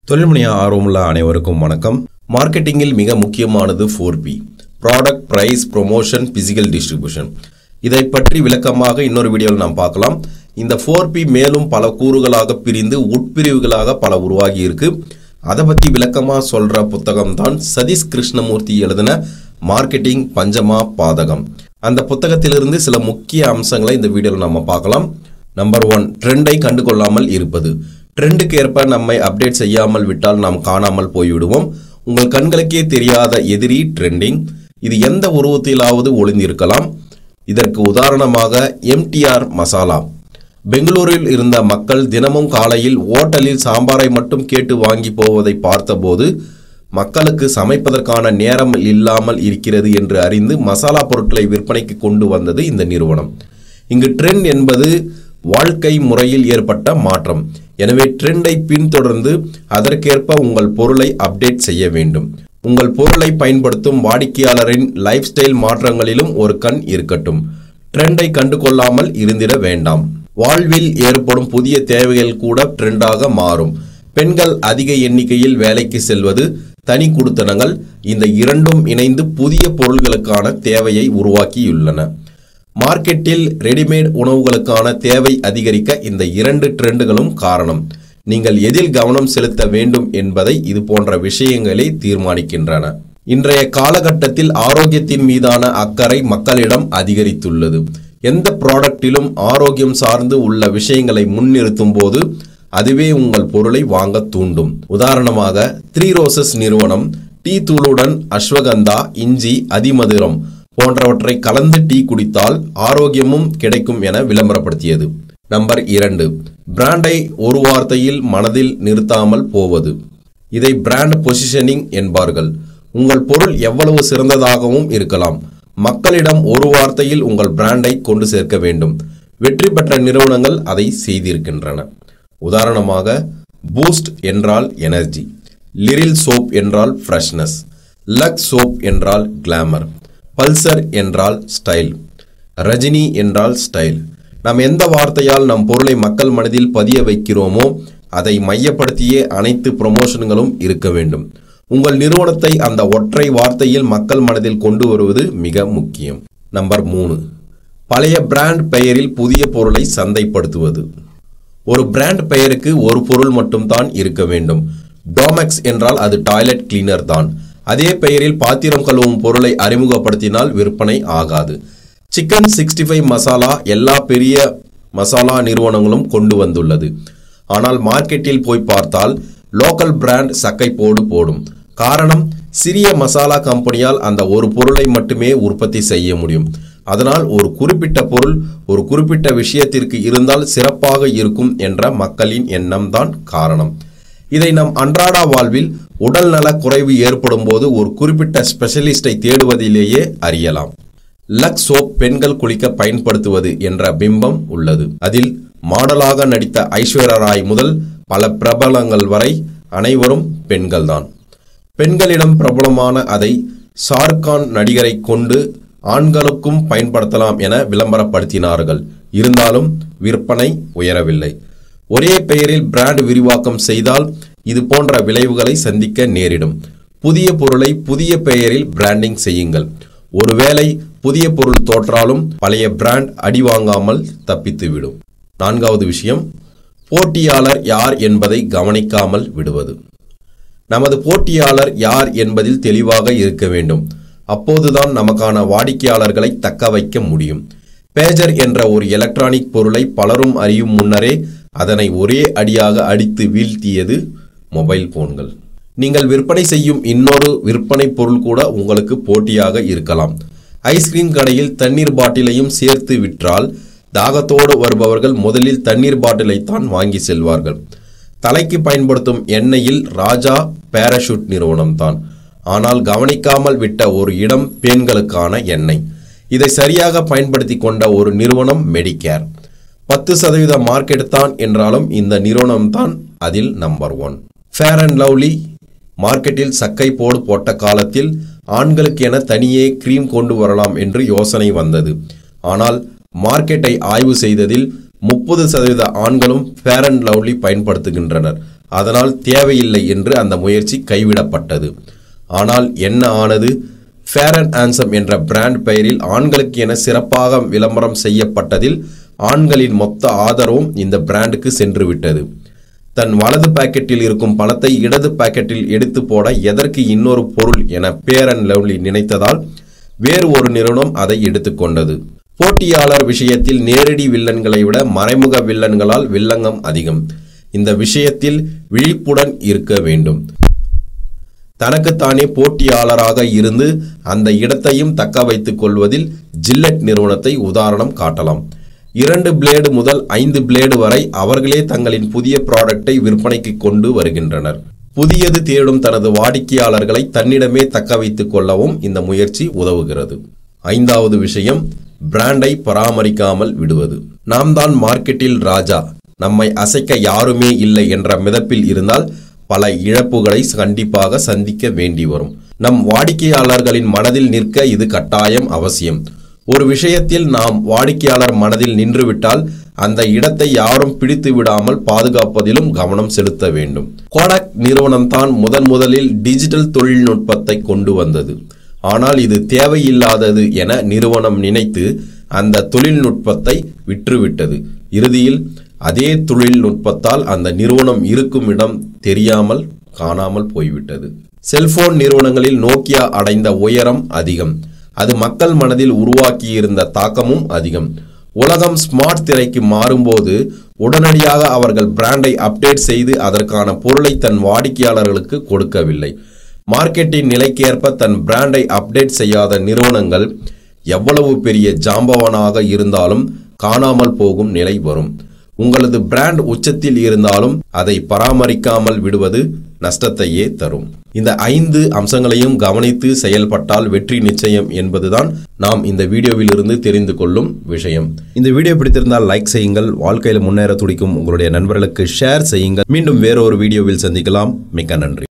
தொழில்முனைய ஆர்வமுள்ள அனைவருக்கும் வணக்கம் மார்க்கெட்டிங்கில் மிக முக்கியமானது four P product price promotion physical distribution இதை பற்றி விளக்கமாக இன்னொரு வீடியோவில் நாம் பார்க்கலாம் இந்த ஃபோர் பி மேலும் பல கூறுகளாக பிரிந்து உட்பிரிவுகளாக பல உருவாகி இருக்கு அதை பற்றி விளக்கமாக சொல்கிற புத்தகம் தான் சதீஷ் கிருஷ்ணமூர்த்தி எழுதின மார்க்கெட்டிங் பஞ்சமா பாதகம் அந்த புத்தகத்திலிருந்து சில முக்கிய அம்சங்களை இந்த வீடியோவில் நம்ம பார்க்கலாம் நம்பர் ஒன் ட்ரெண்டை கண்டுகொள்ளாமல் இருப்பது ட்ரெண்டுக்கு ஏற்ப நம்மை அப்டேட் செய்யாமல் விட்டால் நாம் காணாமல் போய்விடுவோம் உங்கள் கண்களுக்கே தெரியாத எதிரி ட்ரெண்டிங் இது எந்த உருவத்திலாவது ஒளிந்திருக்கலாம் இதற்கு உதாரணமாக எம்டிஆர் மசாலா பெங்களூரில் இருந்த மக்கள் தினமும் காலையில் ஓட்டலில் சாம்பாரை மட்டும் கேட்டு வாங்கி போவதை பார்த்தபோது மக்களுக்கு சமைப்பதற்கான நேரம் இல்லாமல் இருக்கிறது என்று அறிந்து மசாலா பொருட்களை விற்பனைக்கு கொண்டு வந்தது இந்த நிறுவனம் இங்கு ட்ரெண்ட் என்பது வாழ்க்கை முறையில் ஏற்பட்ட மாற்றம் எனவே ட்ரெண்டை பின்தொடர்ந்து அதற்கேற்ப உங்கள் பொருளை அப்டேட் செய்ய வேண்டும் உங்கள் பொருளை பயன்படுத்தும் வாடிக்கையாளரின் லைஃப் ஸ்டைல் மாற்றங்களிலும் ஒரு கண் இருக்கட்டும் ட்ரெண்டை கண்டுகொள்ளாமல் இருந்திட வேண்டாம் வாழ்வில் ஏற்படும் புதிய தேவைகள் கூட ட்ரெண்டாக மாறும் பெண்கள் அதிக எண்ணிக்கையில் வேலைக்கு செல்வது தனி குடுத்தனங்கள் இந்த இரண்டும் இணைந்து புதிய பொருள்களுக்கான தேவையை உருவாக்கியுள்ளன மார்க்கெட்டில் ரெடிமேட் உணவுகளுக்கான தேவை அதிகரிக்க இந்த இரண்டு ட்ரெண்டுகளும் காரணம் நீங்கள் எதில் கவனம் செலுத்த வேண்டும் என்பதை இது போன்ற விஷயங்களே தீர்மானிக்கின்றன இன்றைய காலகட்டத்தில் ஆரோக்கியத்தின் மீதான அக்கறை மக்களிடம் அதிகரித்துள்ளது எந்த ப்ராடக்ட்டிலும் ஆரோக்கியம் சார்ந்து உள்ள விஷயங்களை முன்னிறுத்தும் போது அதுவே உங்கள் பொருளை வாங்க தூண்டும் உதாரணமாக த்ரீ ரோசஸ் நிறுவனம் டீ தூளுடன் அஸ்வகந்தா இஞ்சி அதிமதுரம் போன்றவற்றை கலந்து டீ குடித்தால் ஆரோக்கியமும் கிடைக்கும் என விளம்பரப்படுத்தியது நம்பர் இரண்டு பிராண்டை ஒரு வார்த்தையில் மனதில் நிறுத்தாமல் போவது இதை பிராண்ட் பொசிஷனிங் என்பார்கள் உங்கள் பொருள் எவ்வளவு சிறந்ததாகவும் இருக்கலாம் மக்களிடம் ஒரு வார்த்தையில் உங்கள் பிராண்டை கொண்டு சேர்க்க வேண்டும் வெற்றி பெற்ற நிறுவனங்கள் அதை செய்திருக்கின்றன உதாரணமாக பூஸ்ட் என்றால் எனர்ஜி லிரில் சோப் என்றால் ஃப்ரெஷ்னஸ் லக் சோப் என்றால் கிளாமர் பல்சர் என்றால் ஸ்டைல் ரஜினி என்றால் ஸ்டைல் நாம் எந்த வார்த்தையால் நம் பொருளை மக்கள் மனதில் பதிய வைக்கிறோமோ அதை மையப்படுத்தியே அனைத்து ப்ரொமோஷன்களும் இருக்க வேண்டும் உங்கள் நிறுவனத்தை அந்த ஒற்றை வார்த்தையில் மக்கள் மனதில் கொண்டு வருவது மிக முக்கியம் நம்பர் மூணு பழைய பிராண்ட் பெயரில் புதிய பொருளை சந்தைப்படுத்துவது ஒரு பிராண்ட் பெயருக்கு ஒரு பொருள் மட்டும்தான் இருக்க வேண்டும் டோமெக்ஸ் என்றால் அது டாய்லெட் கிளீனர் தான் அதே பெயரில் பாத்திரம் கழுவும் பொருளை அறிமுகப்படுத்தினால் விற்பனை ஆகாது சிக்கன் சிக்ஸ்டி ஃபைவ் மசாலா எல்லா பெரிய மசாலா நிறுவனங்களும் கொண்டு வந்துள்ளது ஆனால் மார்க்கெட்டில் போய் பார்த்தால் லோக்கல் பிராண்ட் சக்கை போடு போடும் காரணம் சிறிய மசாலா கம்பெனியால் அந்த ஒரு பொருளை மட்டுமே உற்பத்தி செய்ய முடியும் அதனால் ஒரு குறிப்பிட்ட பொருள் ஒரு குறிப்பிட்ட விஷயத்திற்கு இருந்தால் சிறப்பாக இருக்கும் என்ற மக்களின் எண்ணம்தான் காரணம் இதை நம் அன்றாட வாழ்வில் உடல் நல குறைவு ஏற்படும் போது ஒரு குறிப்பிட்ட ஸ்பெஷலிஸ்டை தேடுவதிலேயே அறியலாம் லக் சோப் பெண்கள் குளிக்க பயன்படுத்துவது என்ற பிம்பம் உள்ளது அதில் மாடலாக நடித்த ஐஸ்வர்யா ராய் முதல் பல பிரபலங்கள் வரை அனைவரும் பெண்கள்தான் பெண்களிடம் பிரபலமான அதை ஷாருக்கான் நடிகரை கொண்டு ஆண்களுக்கும் பயன்படுத்தலாம் என விளம்பரப்படுத்தினார்கள் இருந்தாலும் விற்பனை உயரவில்லை ஒரே பெயரில் பிராண்ட் விரிவாக்கம் செய்தால் இது போன்ற விளைவுகளை சந்திக்க நேரிடும் புதிய பொருளை புதிய பெயரில் பிராண்டிங் செய்யுங்கள் ஒருவேளை புதிய பொருள் தோற்றாலும் பழைய பிராண்ட் அடி வாங்காமல் தப்பித்துவிடும் நான்காவது விஷயம் போட்டியாளர் யார் என்பதை கவனிக்காமல் விடுவது நமது போட்டியாளர் யார் என்பதில் தெளிவாக இருக்க வேண்டும் அப்போதுதான் நமக்கான வாடிக்கையாளர்களை தக்க வைக்க முடியும் பேஜர் என்ற ஒரு எலக்ட்ரானிக் பொருளை பலரும் அறியும் முன்னரே அதனை ஒரே அடியாக அடித்து வீழ்த்தியது மொபைல் போன்கள் நீங்கள் விற்பனை செய்யும் இன்னொரு விற்பனை பொருள் கூட உங்களுக்கு போட்டியாக இருக்கலாம் ஐஸ்கிரீம் கடையில் தண்ணீர் பாட்டிலையும் சேர்த்து விற்றால் தாகத்தோடு வருபவர்கள் முதலில் தண்ணீர் பாட்டிலைத்தான் வாங்கி செல்வார்கள் தலைக்கு பயன்படுத்தும் எண்ணெயில் ராஜா பேராஷூட் நிறுவனம்தான் ஆனால் கவனிக்காமல் விட்ட ஒரு இடம் பெண்களுக்கான எண்ணெய் இதை சரியாக பயன்படுத்தி கொண்ட ஒரு நிறுவனம் மெடிகேர் பத்து சதவீத மார்க்கெட் தான் என்றாலும் இந்த நிறுவனம் தான் அதில் number one Fair and Lovely மார்க்கெட்டில் சக்கை போடு போட்ட காலத்தில் ஆண்களுக்கு என தனியே கிரீம் கொண்டு வரலாம் என்று யோசனை வந்தது ஆனால் மார்க்கெட்டை ஆய்வு செய்ததில் முப்பது சதவீத ஆண்களும் ஃபேர் அண்ட் லவ்லி பயன்படுத்துகின்றனர் அதனால் தேவையில்லை என்று அந்த முயற்சி கைவிடப்பட்டது ஆனால் என்ன ஆனது ஃபேர் அண்ட் ஆன்சம் என்ற பிராண்ட் பெயரில் ஆண்களுக்கு என சிறப்பாக விளம்பரம் செய்யப்பட்டதில் ஆண்களின் மொத்த ஆதரவும் இந்த பிராண்டுக்கு சென்று விட்டது தன் வலது பாக்கெட்டில் இருக்கும் பணத்தை இடது பாக்கெட்டில் எடுத்து போட எதற்கு இன்னொரு பொருள் என பேர் அண்ட் லவ்லி நினைத்ததால் வேறு ஒரு நிறுவனம் அதை எடுத்துக்கொண்டது போட்டியாளர் விஷயத்தில் நேரடி வில்லன்களை விட மறைமுக வில்லன்களால் வில்லங்கம் அதிகம் இந்த விஷயத்தில் விழிப்புடன் இருக்க வேண்டும் தனக்குத்தானே போட்டியாளராக இருந்து அந்த இடத்தையும் தக்க வைத்துக் கொள்வதில் ஜில்லட் நிறுவனத்தை உதாரணம் காட்டலாம் இரண்டு பிளேடு முதல் ஐந்து பிளேடு வரை அவர்களே தங்களின் புதிய ப்ராடக்டை விற்பனைக்கு கொண்டு வருகின்றனர் புதியது தேடும் தனது வாடிக்கையாளர்களை தன்னிடமே தக்க வைத்துக் கொள்ளவும் இந்த முயற்சி உதவுகிறது ஐந்தாவது விஷயம் பிராண்டை பராமரிக்காமல் விடுவது நாம் தான் மார்க்கெட்டில் ராஜா நம்மை அசைக்க யாருமே இல்லை என்ற மிதப்பில் இருந்தால் பல இழப்புகளை கண்டிப்பாக சந்திக்க வேண்டி வரும் நம் வாடிக்கையாளர்களின் மனதில் நிற்க இது கட்டாயம் அவசியம் ஒரு விஷயத்தில் நாம் வாடிக்கையாளர் மனதில் நின்றுவிட்டால் அந்த இடத்தை யாரும் பிடித்து விடாமல் பாதுகாப்பதிலும் கவனம் செலுத்த வேண்டும் கோடாக் நிறுவனம் தான் முதன் முதலில் டிஜிட்டல் தொழில்நுட்பத்தை கொண்டு வந்தது ஆனால் இது தேவையில்லாதது என நிறுவனம் நினைத்து அந்த தொழில்நுட்பத்தை விற்றுவிட்டது இறுதியில் அதே தொழில்நுட்பத்தால் அந்த நிறுவனம் இருக்கும் இடம் தெரியாமல் காணாமல் போய்விட்டது செல்போன் நிறுவனங்களில் நோக்கியா அடைந்த உயரம் அதிகம் அது மக்கள் மனதில் உருவாக்கியிருந்த தாக்கமும் அதிகம் உலகம் ஸ்மார்ட் திரைக்கு மாறும்போது உடனடியாக அவர்கள் பிராண்டை அப்டேட் செய்து அதற்கான பொருளை தன் வாடிக்கையாளர்களுக்கு கொடுக்கவில்லை மார்க்கெட்டின் நிலைக்கேற்ப தன் பிராண்டை அப்டேட் செய்யாத நிறுவனங்கள் எவ்வளவு பெரிய ஜாம்பவானாக இருந்தாலும் காணாமல் போகும் நிலை வரும் உங்களது பிராண்ட் உச்சத்தில் இருந்தாலும் அதை பராமரிக்காமல் விடுவது நஷ்டத்தையே தரும் இந்த ஐந்து அம்சங்களையும் கவனித்து செயல்பட்டால் வெற்றி நிச்சயம் என்பதுதான் நாம் இந்த வீடியோவில் இருந்து தெரிந்து கொள்ளும் விஷயம் இந்த வீடியோ பிடித்திருந்தால் லைக் செய்யுங்கள் வாழ்க்கையில் முன்னேற துடிக்கும் உங்களுடைய நண்பர்களுக்கு ஷேர் செய்யுங்கள் மீண்டும் வேறொரு வீடியோவில் சந்திக்கலாம் மிக்க நன்றி